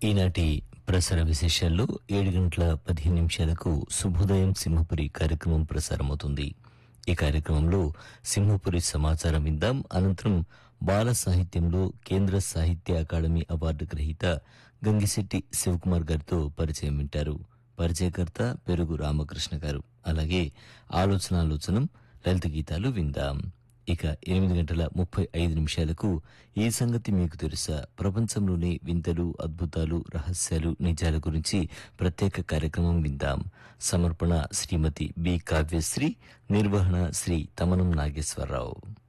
ఈనాటి ప్రసార విశేషాల్లో ఏడు గంటల పదిహేను నిమిషాలకు శుభోదయం సింహపురి కార్యక్రమం ప్రసారమవుతుంది ఈ కార్యక్రమంలో సింహపురి సమాచారం విందాం అనంతరం బాల సాహిత్యంలో కేంద్ర సాహిత్య అకాడమీ అవార్డు గ్రహీత గంగిశెట్టి శివకుమార్ గారితో పరిచయం వింటారు పరిచయకర్త పెరుగు రామకృష్ణ గారు అలాగే ఆలోచనాలోచనం లలిత గీతాలు విందాం ఇక ఎనిమిది గంటల ముప్పై ఐదు నిమిషాలకు ఈ సంగతి మీకు తెలుసా ప్రపంచంలోని వింతలు అద్భుతాలు రహస్యాలు నిజాల గురించి ప్రత్యేక కార్యక్రమం విందాం సమర్పణ శ్రీమతి బి కావ్యశ్రీ నిర్వహణ శ్రీ తమనం నాగేశ్వరరావు